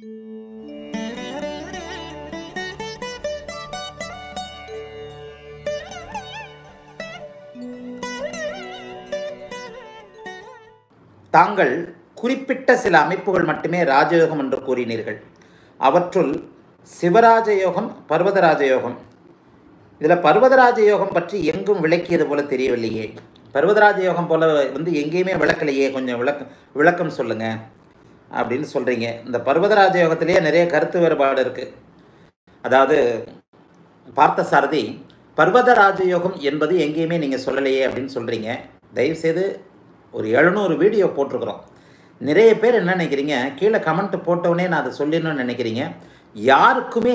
தாங்கள் குறிப்பிட்ட சில அமைப்புகள் மட்டுமே ராஜயோகம் என்று கூறினீர்கள் அவற்றுள் சிவராஜ யோகம் பர்வதராஜ யோகம் இதில் பர்வதராஜ யோகம் பற்றி எங்கும் விளக்கியது போல தெரியவில்லையே பர்வதராஜ யோகம் போல வந்து எங்கேயுமே விளக்கலையே கொஞ்சம் விளக்கம் விளக்கம் சொல்லுங்க அப்படின்னு சொல்கிறீங்க இந்த பர்வதராஜ யோகத்திலேயே நிறைய கருத்து வேறுபாடு இருக்குது அதாவது பார்த்தசாரதி பர்வதராஜ யோகம் என்பது எங்கேயுமே நீங்கள் சொல்லலையே அப்படின்னு சொல்கிறீங்க தயவுசெய்து ஒரு எழுநூறு வீடியோ போட்டிருக்கிறோம் நிறைய பேர் என்ன நினைக்கிறீங்க கீழே கமெண்ட் போட்டவுடனே நான் அதை சொல்லிடணும்னு நினைக்கிறீங்க யாருக்குமே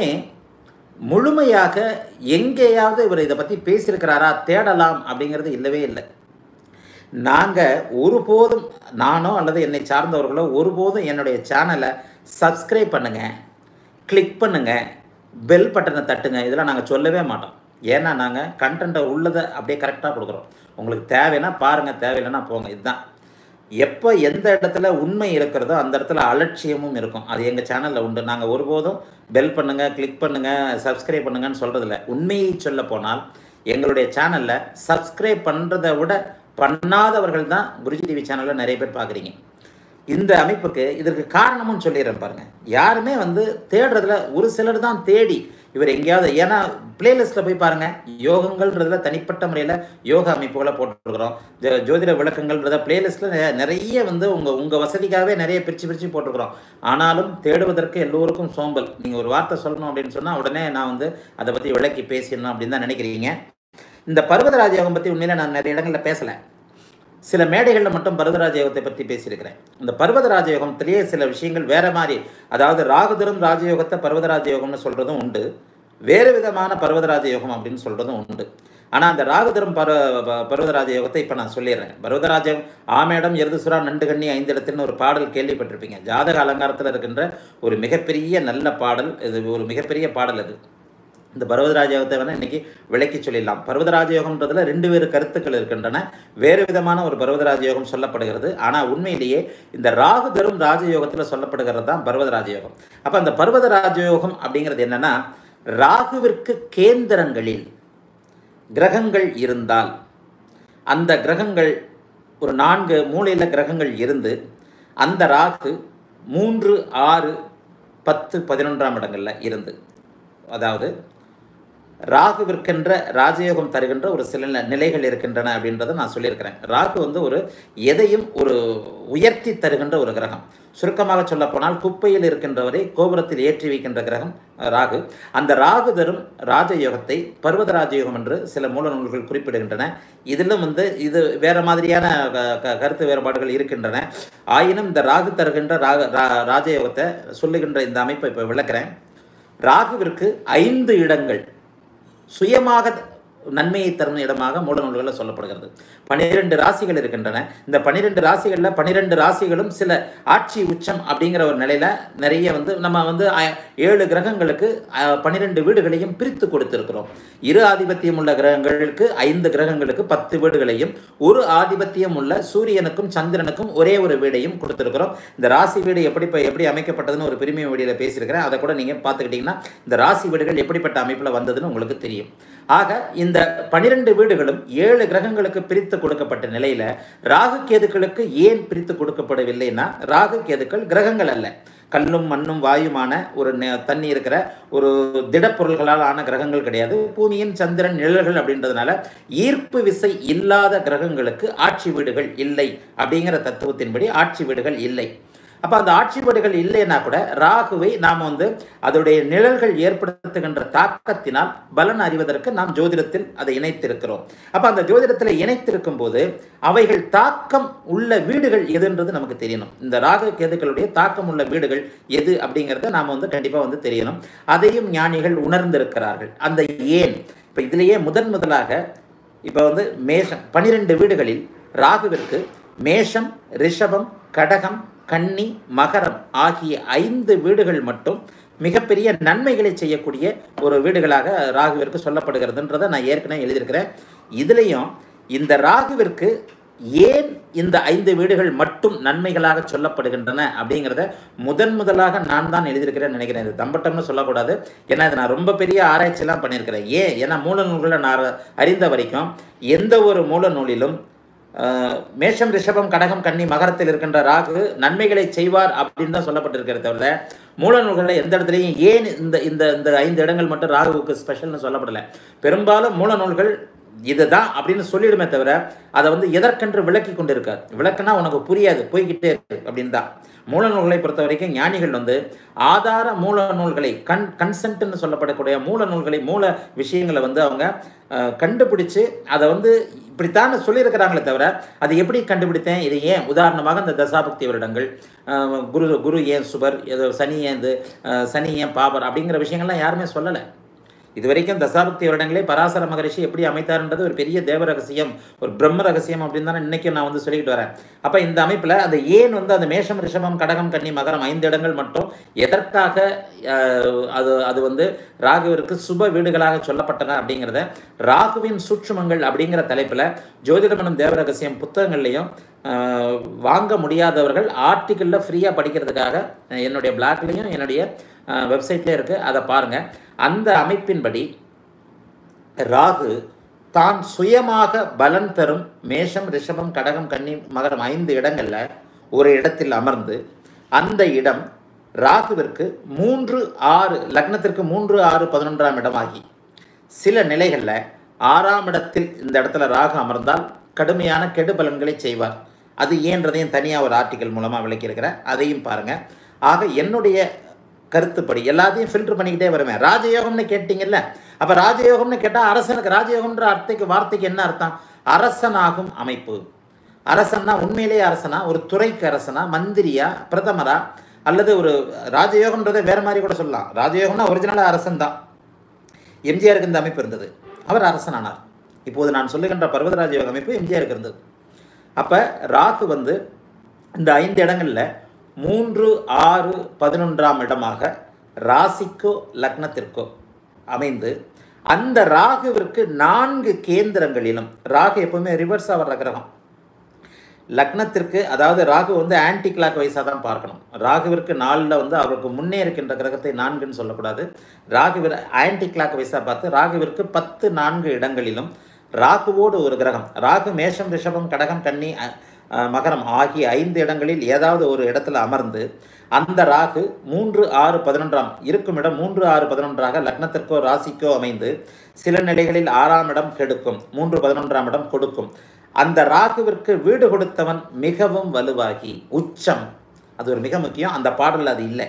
முழுமையாக எங்கேயாவது இவர் இதை பற்றி பேசியிருக்கிறாரா தேடலாம் அப்படிங்கிறது இல்லவே இல்லை நாங்கள் ஒருபோதும் நானோ அல்லது என்னை சார்ந்தவர்களோ ஒருபோதும் என்னுடைய சேனலை சப்ஸ்கிரைப் பண்ணுங்கள் கிளிக் பண்ணுங்கள் பெல் பட்டனை தட்டுங்க இதெல்லாம் நாங்கள் சொல்லவே மாட்டோம் ஏன்னா நாங்கள் கண்டென்ட்டை உள்ளதை அப்படியே கரெக்டாக கொடுக்குறோம் உங்களுக்கு தேவைன்னா பாருங்கள் தேவையில்லைன்னா போங்க இதுதான் எப்போ எந்த இடத்துல உண்மை இருக்கிறதோ அந்த இடத்துல அலட்சியமும் இருக்கும் அது எங்கள் சேனலில் உண்டு நாங்கள் ஒருபோதும் பெல் பண்ணுங்கள் கிளிக் பண்ணுங்கள் சப்ஸ்கிரைப் பண்ணுங்கன்னு சொல்கிறதில்ல உண்மையை சொல்ல போனால் எங்களுடைய சேனலில் சப்ஸ்கிரைப் பண்ணுறதை விட பண்ணாதவர்கள் தான் குருஜி டிவி சேனலில் நிறைய பேர் பார்க்குறீங்க இந்த அமைப்புக்கு இதற்கு காரணமும் சொல்லிடுறேன் பாருங்கள் யாருமே வந்து தேடுறதுல ஒரு சிலர் தான் தேடி இவர் எங்கேயாவது ஏன்னா பிளேலிஸ்ட்டில் போய் பாருங்கள் யோகங்கள்ன்றதுல தனிப்பட்ட முறையில் யோகா அமைப்புகளை போட்டிருக்கிறோம் ஜ- ஜோதிட விளக்கங்கள்ன்றத பிளேலிஸ்ட்டில் நிறைய வந்து உங்கள் உங்கள் வசதிக்காகவே நிறைய பிரித்து பிரித்து போட்டிருக்கிறோம் ஆனாலும் தேடுவதற்கு எல்லோருக்கும் சோம்பல் நீங்கள் ஒரு வார்த்தை சொல்லணும் அப்படின்னு சொன்னால் உடனே நான் வந்து அதை பற்றி விளக்கி பேசிடணும் அப்படின்னு தான் நினைக்கிறீங்க இந்த பர்வதராஜ யோகம் பற்றி உண்மையில நான் நிறைய இடங்களில் பேசலை சில மேடைகளில் மட்டும் பர்வதராஜ யோகத்தை பற்றி பேசியிருக்கிறேன் இந்த பர்வதராஜ யோகத்திலேயே சில விஷயங்கள் வேற மாதிரி அதாவது ராகுதரும் ராஜயோகத்தை பர்வதராஜ யோகம்னு சொல்கிறதும் உண்டு வேறு விதமான பர்வதராஜ யோகம் அப்படின்னு சொல்கிறதும் உண்டு ஆனால் அந்த ராகுதரும் பர்வ ப- பர்வதராஜ யோகத்தை இப்போ நான் சொல்லிடுறேன் பர்வதராஜ ஆமேடம் எருதுசுரா நண்டு கண்ணி ஐந்து இடத்துன்னு ஒரு பாடல் கேள்விப்பட்டிருப்பீங்க ஜாதக அலங்காரத்தில் இருக்கின்ற ஒரு மிகப்பெரிய நல்ல பாடல் இது ஒரு மிகப்பெரிய பாடல் அது இந்த பர்வதராஜ யோகத்தை வேணால் இன்றைக்கி விளக்கி சொல்லிடலாம் பர்வதராஜ யோகம்ன்றதுல ரெண்டு வேறு கருத்துக்கள் இருக்கின்றன வேறு விதமான ஒரு பர்வதராஜ யோகம் சொல்லப்படுகிறது ஆனால் உண்மையிலேயே இந்த ராகு தரும் ராஜயோகத்தில் சொல்லப்படுகிறது தான் பர்வதராஜ யோகம் அப்போ அந்த பர்வதராஜ யோகம் அப்படிங்கிறது என்னன்னா ராகுவிற்கு கேந்திரங்களில் கிரகங்கள் இருந்தால் அந்த கிரகங்கள் ஒரு நான்கு மூலையில் கிரகங்கள் இருந்து அந்த ராகு மூன்று ஆறு பத்து பதினொன்றாம் இடங்களில் இருந்து அதாவது ராகுவிற்கென்ற ராஜயோகம் தருகின்ற ஒரு சில நி- நிலைகள் இருக்கின்றன அப்படின்றத நான் சொல்லியிருக்கிறேன் ராகு வந்து ஒரு எதையும் ஒரு உயர்த்தி தருகின்ற ஒரு கிரகம் சுருக்கமாக சொல்லப்போனால் குப்பையில் இருக்கின்றவரை கோபுரத்தில் ஏற்றி வைக்கின்ற கிரகம் அஹ், ராகு அந்த ராகு தரும் ராஜயோகத்தை பர்வத ராஜயோகம் என்று சில மூல நூல்கள் குறிப்பிடுகின்றன இதிலும் வந்து இது வேற மாதிரியான க- க- கருத்து வேறுபாடுகள் இருக்கின்றன ஆயினும் இந்த ராகு தருகின்ற ராக ரா- ராஜயோகத்தை சொல்லுகின்ற இந்த அமைப்பை இப்போ விளக்குறேன் ராகுவிற்கு ஐந்து இடங்கள் சுயமாக நன்மையை தரும் இடமாக மூல நூல்களில் சொல்லப்படுகிறது பனிரெண்டு ராசிகள் இருக்கின்றன இந்த பனிரெண்டு ராசிகளில் பனிரெண்டு ராசிகளும் சில ஆட்சி உச்சம் அப்படிங்கிற ஒரு நிலையில் நிறைய வந்து நம்ம வந்து அ- ஏழு கிரகங்களுக்கு பன்னிரெண்டு வீடுகளையும் பிரித்து கொடுத்திருக்கிறோம் இரு ஆதிபத்தியம் உள்ள கிரகங்களுக்கு ஐந்து கிரகங்களுக்கு பத்து வீடுகளையும் ஒரு ஆதிபத்தியம் உள்ள சூரியனுக்கும் சந்திரனுக்கும் ஒரே ஒரு வீடையும் கொடுத்திருக்கிறோம் இந்த ராசி வீடு எப்படி இப்ப- எப்படி அமைக்கப்பட்டதுன்னு ஒரு பிரிமியம் வீடியோவில் பேசியிருக்கிறேன் அதை கூட நீங்கள் பார்த்துக்கிட்டிங்கன்னா இந்த ராசி வீடுகள் எப்படிப்பட்ட அமைப்பில் வந்ததுன்னு உங்களுக்கு தெரியும் ஆக இந்த பனிரெண்டு வீடுகளும் ஏழு கிரகங்களுக்கு பிரித்து கொடுக்கப்பட்ட நிலையில ராகு கேதுக்களுக்கு ஏன் பிரித்து கொடுக்கப்படவில்லைன்னா ராகு கேதுக்கள் கிரகங்கள் அல்ல கல்லும் மண்ணும் வாயுமான ஒரு நெ- தண்ணி இருக்கிற ஒரு திடப்பொருள்களால் ஆன கிரகங்கள் கிடையாது பூமியின் சந்திரன் நிழல்கள் அப்படின்றதுனால ஈர்ப்பு விசை இல்லாத கிரகங்களுக்கு ஆட்சி வீடுகள் இல்லை அப்படிங்கிற தத்துவத்தின்படி ஆட்சி வீடுகள் இல்லை அப்போ அந்த ஆட்சி வீடுகள் இல்லைன்னா கூட ராகுவை நாம் வந்து அதோடைய நிழல்கள் ஏற்படுத்துகின்ற தாக்கத்தினால் பலன் அறிவதற்கு நாம் ஜோதிடத்தில் அதை இணைத்திருக்கிறோம் அப்போ அந்த ஜோதிடத்தில் இணைத்திருக்கும் போது அவைகள் தாக்கம் உள்ள வீடுகள் எதுன்றது நமக்கு தெரியணும் இந்த ராகு கேதுக்களுடைய தாக்கம் உள்ள வீடுகள் எது அப்படிங்கிறத நாம் வந்து கண்டிப்பாக வந்து தெரியணும் அதையும் ஞானிகள் உணர்ந்திருக்கிறார்கள் அந்த ஏன் இப்போ இதிலேயே முதன் முதலாக இப்போ வந்து மேஷம் பனிரெண்டு வீடுகளில் ராகுவிற்கு மேஷம் ரிஷபம் கடகம் கன்னி மகரம் ஆகிய ஐந்து வீடுகள் மட்டும் மிகப்பெரிய நன்மைகளை செய்யக்கூடிய ஒரு வீடுகளாக ராகுவிற்கு சொல்லப்படுகிறதுன்றதை நான் ஏற்கனவே எழுதியிருக்கிறேன் இதுலேயும் இந்த ராகுவிற்கு ஏன் இந்த ஐந்து வீடுகள் மட்டும் நன்மைகளாக சொல்லப்படுகின்றன அப்படிங்கிறத முதன் முதலாக நான் தான் எழுதியிருக்கிறேன்னு நினைக்கிறேன் இது தம்பட்டம்னு சொல்லக்கூடாது ஏன்னா இது நான் ரொம்ப பெரிய ஆராய்ச்சிலாம் பண்ணியிருக்கிறேன் ஏன் ஏன்னா மூல நூல்களை நான் அறிந்த வரைக்கும் எந்த ஒரு மூல நூலிலும் ஆஹ், மேஷம் ரிஷபம் கடகம் கன்னி மகரத்தில் இருக்கின்ற ராகு நன்மைகளை செய்வார் அப்படின்னு தான் சொல்லப்பட்டிருக்கிறத தவிர மூல நூல்களில் எந்த இடத்துலையும் ஏன் இந்த இந்த இந்த ஐந்து இடங்கள் மட்டும் ராகுவுக்கு ஸ்பெஷல்னு சொல்லப்படலை பெரும்பாலும் மூல நூல்கள் இதுதான் அப்படின்னு சொல்லிடுமே தவிர அதை வந்து எதற்கென்று விளக்கி கொண்டு இருக்காது விளக்குனா உனக்கு புரியாது போய்கிட்டே இருக்கு அப்படின்னு தான் மூல நூல்களை பொறுத்த வரைக்கும் ஞானிகள் வந்து ஆதார மூல நூல்களை கண் கன்சென்ட்னு சொல்லப்படக்கூடிய மூல நூல்களை மூல விஷயங்களை வந்து அவங்க அஹ், கண்டுபிடிச்சு அதை வந்து இப்படித்தான் சொல்லியிருக்கிறாங்களே தவிர அது எப்படி கண்டுபிடித்தேன் இது ஏன் உதாரணமாக இந்த தசாபக்தி வருடங்கள் அஹ், குரு குரு ஏன் சுபர் ஏதோ சனி ஏன் இது அஹ், சனி ஏன் பாபர் அப்படிங்கிற விஷயங்கள்லாம் யாருமே சொல்லலை இது வரைக்கும் தசாபக்தி வருடங்களே பராசர மகரிஷி எப்படி அமைத்தார்ன்றது ஒரு பெரிய தேவ ரகசியம் ஒரு பிரம்ம ரகசியம் அப்படின்னு தானே இன்னைக்கும் நான் வந்து சொல்லிக்கிட்டு வரேன் அப்போ இந்த அமைப்பில் அந்த ஏன் வந்து அந்த மேஷம் ரிஷபம் கடகம் கன்னி மகரம் ஐந்து இடங்கள் மட்டும் எதற்காக அஹ், அது அது வந்து ராகுவிற்கு சுப வீடுகளாக சொல்லப்பட்டன அப்படிங்கிறத ராகுவின் சூட்சுமங்கள் அப்படிங்கிற தலைப்பில் ஜோதிடமனம் தேவ ரகசியம் புத்தகங்கள்லையும் அஹ், வாங்க முடியாதவர்கள் ஆர்டிக்கிளில் ஃப்ரீயாக படிக்கிறதுக்காக அஹ், என்னுடைய பிளாக்லேயும் என்னுடைய வெப்சைட்லேயே இருக்குது அதை பாருங்கள் அந்த அமைப்பின்படி ராகு தான் சுயமாக பலன் தரும் மேஷம் ரிஷபம் கடகம் கன்னி மகரம் ஐந்து இடங்களில் ஒரு இடத்தில் அமர்ந்து அந்த இடம் ராகுவிற்கு மூன்று ஆறு லக்னத்திற்கு மூன்று ஆறு பதினொன்றாம் இடமாகி சில நிலைகளில் ஆறாம் இடத்தில் இந்த இடத்துல ராகு அமர்ந்தால் கடுமையான கெடு பலன்களை செய்வார் அது ஏன்றதையும் தனியாக ஒரு ஆர்டிக்கல் மூலமாக விளக்கியிருக்கிறேன் அதையும் பாருங்கள் ஆக என்னுடைய கருத்துப்படி எல்லாத்தையும் ஃபில்டர் பண்ணிக்கிட்டே வருவேன் ராஜயோகம்னு கேட்டிங்கல்ல அப்போ ராஜயோகம்னு கேட்டால் அரசனுக்கு ராஜயோகம்ன்ற அர்த்தக்கு வார்த்தைக்கு என்ன அர்த்தம் அரசனாகும் அமைப்பு அரசன்னா உண்மையிலேயே அரசனா ஒரு துறைக்கு அரசனா மந்திரியா பிரதமரா அல்லது ஒரு ராஜயோகம்ன்றதை வேற மாதிரி கூட சொல்லலாம் ராஜயோகம்னா ஒரிஜினலாக அரசன் தான் எம்ஜிஆருக்கு இந்த அமைப்பு இருந்தது அவர் அரசனானார் இப்போது நான் சொல்லுகின்ற பர்வதராஜ யோக அமைப்பு எம்ஜிஆருக்கு இருந்தது அப்போ ராகு வந்து இந்த ஐந்து இடங்களில் மூன்று ஆறு பதினொன்றாம் இடமாக ராசிக்கோ லக்னத்திற்கோ அமைந்து அந்த ராகுவிற்கு நான்கு கேந்திரங்களிலும் ராகு எப்பவுமே ரிவர்ஸாக வர்ற கிரகம் லக்னத்திற்கு அதாவது ராகு வந்து ஆன்டி கிளாக் வைஸாக தான் பார்க்கணும் ராகுவிற்கு நாளில் வந்து அவருக்கு முன்னே இருக்கின்ற கிரகத்தை நான்குன்னு சொல்லக்கூடாது ராகுவிற ஆன்டி கிளாக் வைஸாக பார்த்து ராகுவிற்கு பத்து நான்கு இடங்களிலும் ராகுவோடு ஒரு கிரகம் ராகு மேஷம் ரிஷபம் கடகம் கன்னி அ, அ, மகரம் ஆகிய ஐந்து இடங்களில் ஏதாவது ஒரு இடத்துல அமர்ந்து அந்த ராகு மூன்று ஆறு பதினொன்றாம் இருக்கும் இடம் மூன்று ஆறு பதினொன்றாக லக்னத்திற்கோ ராசிக்கோ அமைந்து சில நிலைகளில் ஆறாம் இடம் கெடுக்கும் மூன்று பதினொன்றாம் இடம் கொடுக்கும் அந்த ராகுவிற்கு வீடு கொடுத்தவன் மிகவும் வலுவாகி உச்சம் அது ஒரு மிக முக்கியம் அந்த பாடலில் அது இல்லை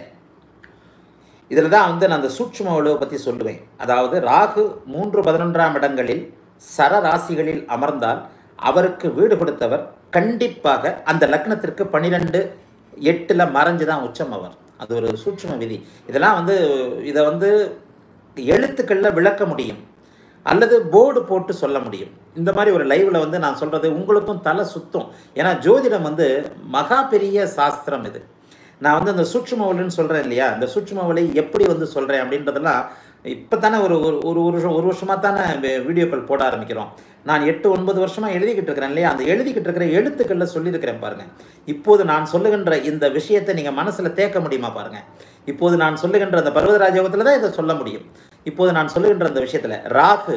இதில் தான் வந்து நான் அந்த சூட்சும வலுவை பற்றி சொல்லுவேன் அதாவது ராகு மூன்று பதினொன்றாம் இடங்களில் சர ராசிகளில் அமர்ந்தால் அவருக்கு வீடு கொடுத்தவர் கண்டிப்பாக அந்த லக்னத்திற்கு பன்னிரெண்டு எட்டில் மறைஞ்சு தான் உச்சம் அவர் அது ஒரு சூட்சும விதி இதெல்லாம் வந்து இதை வந்து எழுத்துக்களில் விளக்க முடியும் அல்லது போர்டு போட்டு சொல்ல முடியும் இந்த மாதிரி ஒரு லைவில் வந்து நான் சொல்கிறது உங்களுக்கும் தலை சுத்தம் ஏன்னா ஜோதிடம் வந்து மகா பெரிய சாஸ்திரம் இது நான் வந்து அந்த சூட்சும ஒலின்னு சொல்கிறேன் இல்லையா இந்த சூட்சும ஒலி எப்படி வந்து சொல்கிறேன் அப்படின்றதெல்லாம் இப்போ தானே ஒரு ஒரு ஒரு ஒரு வருஷம் ஒரு வருஷமாக தானே வி- வீடியோக்கள் போட ஆரம்பிக்கிறோம் நான் எட்டு ஒன்பது வருஷமாக எழுதிக்கிட்டு இருக்கிறேன் இல்லையா அந்த எழுதிக்கிட்டு இருக்கிற எழுத்துக்களில் சொல்லியிருக்கிறேன் பாருங்கள் இப்போது நான் சொல்லுகின்ற இந்த விஷயத்தை நீங்கள் மனசில் தேக்க முடியுமா பாருங்கள் இப்போது நான் சொல்லுகின்ற அந்த பர்வதராஜ யோகத்தில் தான் இதை சொல்ல முடியும் இப்போது நான் சொல்லுகின்ற அந்த விஷயத்தில் ராகு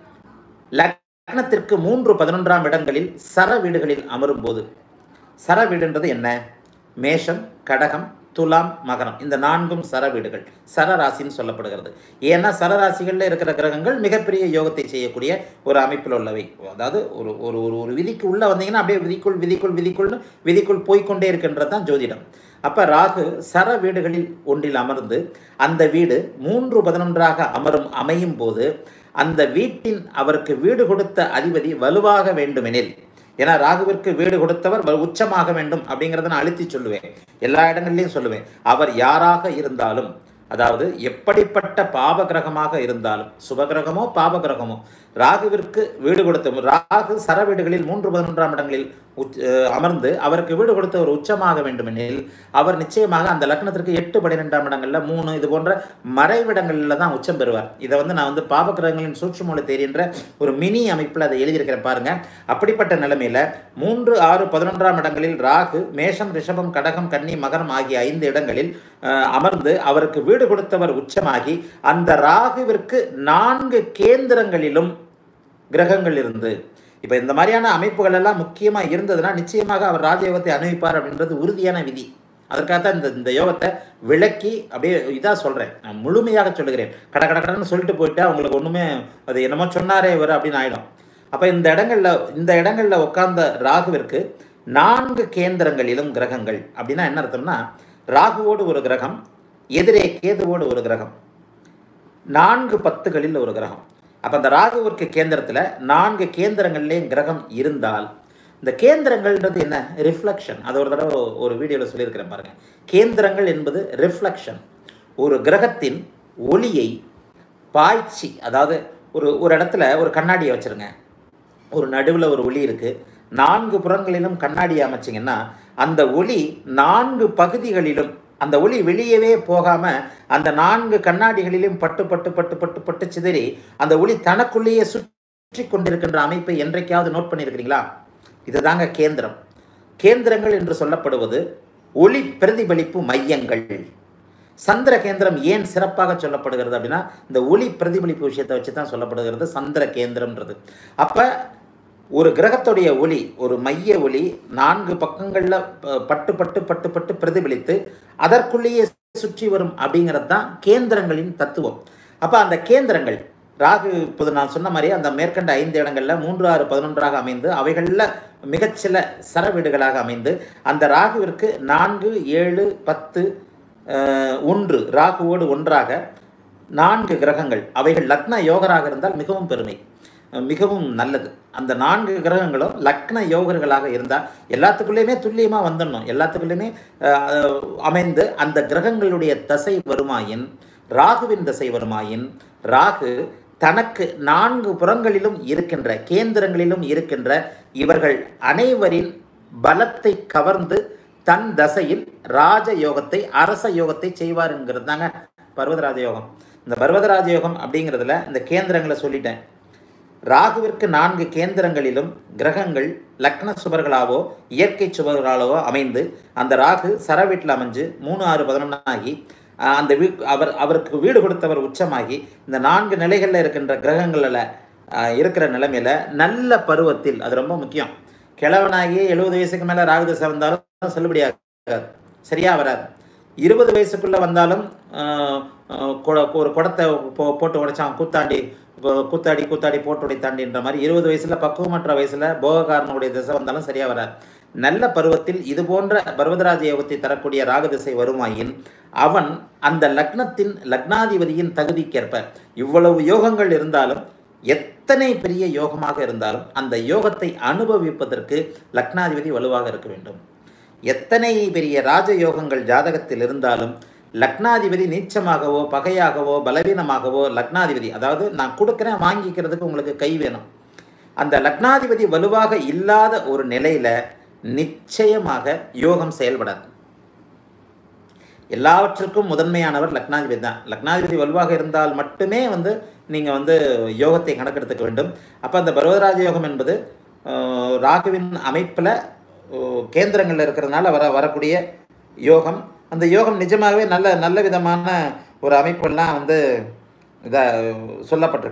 லக்னத்திற்கு மூன்று பதினொன்றாம் இடங்களில் சர வீடுகளில் அமரும் போது சர வீடுன்றது என்ன மேஷம் கடகம் துலாம் மகரம் இந்த நான்கும் சர வீடுகள் சரராசின்னு சொல்லப்படுகிறது ஏன்னா சரராசிகளில் இருக்கிற கிரகங்கள் மிகப்பெரிய யோகத்தை செய்யக்கூடிய ஒரு அமைப்பில் உள்ளவை அதாவது ஒரு ஒரு ஒரு ஒரு விதிக்கு உள்ளே வந்தீங்கன்னா அப்படியே விதிக்குள் விதிக்குள் விதிக்குள்னு விதிக்குள் போய்க்கொண்டே இருக்கின்றது தான் ஜோதிடம் அப்போ ராகு சர வீடுகளில் ஒன்றில் அமர்ந்து அந்த வீடு மூன்று பதினொன்றாக அமரும் அமையும் போது அந்த வீட்டின் அவருக்கு வீடு கொடுத்த அதிபதி வலுவாக வேண்டுமெனில் ஏன்னா ராகுவிற்கு வீடு கொடுத்தவர் வ- உச்சமாக வேண்டும் அப்படிங்கிறத நான் அழுத்தி சொல்லுவேன் எல்லா இடங்கள்லையும் சொல்லுவேன் அவர் யாராக இருந்தாலும் அதாவது எப்படிப்பட்ட பாப கிரகமாக இருந்தாலும் சுபகிரகமோ பாப கிரகமோ ராகுவிற்கு வீடு கொடுத்த ராகு சர வீடுகளில் மூன்று பதினொன்றாம் இடங்களில் உச் அஹ் அமர்ந்து அவருக்கு வீடு கொடுத்த ஒரு உச்சமாக வேண்டுமெனில் அவர் நிச்சயமாக அந்த லக்னத்திற்கு எட்டு பன்னிரெண்டாம் இடங்களில் மூணு இது போன்ற மறைவிடங்களில் தான் உச்சம் பெறுவார் இதை வந்து நான் வந்து பாபகிரகங்களின் சூட்சுமூல தெரிகின்ற ஒரு மினி அமைப்பில் அதை எழுதியிருக்கிறேன் பாருங்க அப்படிப்பட்ட நிலைமையில் மூன்று ஆறு பதினொன்றாம் இடங்களில் ராகு மேஷம் ரிஷபம் கடகம் கன்னி மகரம் ஆகிய ஐந்து இடங்களில் அஹ், அமர்ந்து அவருக்கு வீடு கொடுத்தவர் உச்சமாகி அந்த ராகுவிற்கு நான்கு கேந்திரங்களிலும் கிரகங்கள் இருந்து இப்போ இந்த மாதிரியான அமைப்புகள் எல்லாம் முக்கியமாக இருந்ததுன்னா நிச்சயமாக அவர் ராஜயோகத்தை அனுபவிப்பார் அப்படின்றது உறுதியான விதி அதற்காகத்தான் இந்த இந்த யோகத்தை விளக்கி அப்படியே இதாக சொல்கிறேன் நான் முழுமையாக சொல்லுகிறேன் கட கட கடன்னு சொல்லிட்டு போயிட்டா அவங்களுக்கு ஒன்றுமே அது என்னமோ சொன்னாரே இவர் அப்படின்னு ஆயிடும் அப்போ இந்த இடங்களில் இந்த இடங்களில் உட்கார்ந்த ராகுவிற்கு நான்கு கேந்திரங்களிலும் கிரகங்கள் அப்படின்னா என்ன அர்த்தம்னா ராகுவோடு ஒரு கிரகம் எதிரே கேதுவோடு ஒரு கிரகம் நான்கு பத்துகளில் ஒரு கிரகம் அப்போ அந்த ராகுவிற்கு கேந்திரத்தில் நான்கு கேந்திரங்கள்லேயும் கிரகம் இருந்தால் இந்த கேந்திரங்கள்ன்றது என்ன ரிஃப்ளெக்ஷன் அது ஒரு தடவை ஒரு வீடியோவில் சொல்லியிருக்கிறேன் பாருங்கள் கேந்திரங்கள் என்பது ரிஃப்ளெக்ஷன் ஒரு கிரகத்தின் ஒளியை பாய்ச்சி அதாவது ஒரு ஒரு இடத்துல ஒரு கண்ணாடியை வச்சுருங்க ஒரு நடுவில் ஒரு ஒளி இருக்குது நான்கு புறங்களிலும் கண்ணாடி அமைச்சிங்கன்னா அந்த ஒளி நான்கு பகுதிகளிலும் அந்த ஒளி வெளியவே போகாமல் அந்த நான்கு கண்ணாடிகளிலும் பட்டு பட்டு பட்டு பட்டு பட்டு சிதறி அந்த ஒளி தனக்குள்ளேயே சுற்றி கொண்டிருக்கின்ற அமைப்பை என்றைக்காவது நோட் பண்ணியிருக்கிறீங்களா இதுதாங்க கேந்திரம் கேந்திரங்கள் என்று சொல்லப்படுவது ஒளி பிரதிபலிப்பு மையங்கள் சந்திர கேந்திரம் ஏன் சிறப்பாக சொல்லப்படுகிறது அப்படின்னா இந்த ஒளி பிரதிபலிப்பு விஷயத்தை வச்சு தான் சொல்லப்படுகிறது சந்திர கேந்திரம்ன்றது அப்போ ஒரு கிரகத்துடைய ஒளி ஒரு மைய ஒளி நான்கு பக்கங்களில் பட்டு பட்டு பட்டு பட்டு பிரதிபலித்து அதற்குள்ளேயே சுற்றி வரும் அப்படிங்கிறது தான் கேந்திரங்களின் தத்துவம் அப்போ அந்த கேந்திரங்கள் ராகு இப்போது நான் சொன்ன மாதிரி அந்த மேற்கண்ட ஐந்து இடங்களில் மூன்று ஆறு பதினொன்றாக அமைந்து அவைகளில் மிகச்சில சரவீடுகளாக அமைந்து அந்த ராகுவிற்கு நான்கு ஏழு பத்து அஹ், ஒன்று ராகுவோடு ஒன்றாக நான்கு கிரகங்கள் அவைகள் லக்ன யோகராக இருந்தால் மிகவும் பெருமை அஹ், மிகவும் நல்லது அந்த நான்கு கிரகங்களும் லக்ன யோகர்களாக இருந்தால் எல்லாத்துக்குள்ளேயுமே துல்லியமாக வந்துடணும் எல்லாத்துக்குள்ளேயுமே அஹ், அமைந்து அந்த கிரகங்களுடைய தசை வருமாயின் ராகுவின் தசை வருமாயின் ராகு தனக்கு நான்கு புறங்களிலும் இருக்கின்ற கேந்திரங்களிலும் இருக்கின்ற இவர்கள் அனைவரின் பலத்தை கவர்ந்து தன் தசையில் ராஜ யோகத்தை அரச யோகத்தை செய்வாருங்கிறது தாங்க பர்வதராஜ யோகம் இந்த பர்வதராஜ யோகம் அப்படிங்கிறதுல இந்த கேந்திரங்களை சொல்லிட்டேன் ராகுவிற்கு நான்கு கேந்திரங்களிலும் கிரகங்கள் லக்ன சுவர்களாவோ இயற்கை சுவர்களாவோ அமைந்து அந்த ராகு சர வீட்டில் அமைஞ்சு மூணு ஆறு பதினொன்று ஆகி ஆஹ், அந்த வீ அவர் அவருக்கு வீடு கொடுத்தவர் உச்சமாகி இந்த நான்கு நிலைகளில் இருக்கின்ற கிரகங்களில் ஆஹ், இருக்கிற நிலைமையில் நல்ல பருவத்தில் அது ரொம்ப முக்கியம் கிழவனாகி எழுபது வயசுக்கு மேலே ராகு தசை வந்தாலும் செல்லுபடியாக சரியா வராது இருபது வயசுக்குள்ளே வந்தாலும் ஆஹ், ஆஹ், கொட- ஒரு குடத்தை போ போட்டு உடைச்சான் கூத்தாண்டி இப்போ கூத்தாடி கூத்தாடி போட்டு உடைத்தாண்டின்ற மாதிரி இருபது வயசில் பக்குவமற்ற வயசில் போகக்காரனுடைய திசை வந்தாலும் சரியாக வராது நல்ல பருவத்தில் இது போன்ற பர்வதராஜ யோகத்தை தரக்கூடிய ராகு திசை வருமாயின் அவன் அந்த லக்னத்தின் லக்னாதிபதியின் தகுதிக்கேற்ப இவ்வளவு யோகங்கள் இருந்தாலும் எத்தனை பெரிய யோகமாக இருந்தாலும் அந்த யோகத்தை அனுபவிப்பதற்கு லக்னாதிபதி வலுவாக இருக்க வேண்டும் எத்தனை பெரிய ராஜயோகங்கள் ஜாதகத்தில் இருந்தாலும் லக்னாதிபதி நீச்சமாகவோ பகையாகவோ பலவீனமாகவோ லக்னாதிபதி அதாவது நான் கொடுக்குறேன் வாங்கிக்கிறதுக்கு உங்களுக்கு கை வேணும் அந்த லக்னாதிபதி வலுவாக இல்லாத ஒரு நிலையில நிச்சயமாக யோகம் செயல்படாது எல்லாவற்றுக்கும் முதன்மையானவர் லக்னாதிபதி தான் லக்னாதிபதி வலுவாக இருந்தால் மட்டுமே வந்து நீங்கள் வந்து யோகத்தை கணக்கெடுத்துக்க வேண்டும் அப்போ அந்த பர்வதராஜ யோகம் என்பது அஹ், ராகுவின் அமைப்பில் கேந்திரங்களில் இருக்கிறதுனால வர வரக்கூடிய யோகம் அந்த யோகம் நிஜமாகவே நல்ல நல்ல விதமான ஒரு அமைப்பெல்லாம் வந்து இதாக சொல்லப்பட்டிருக்கு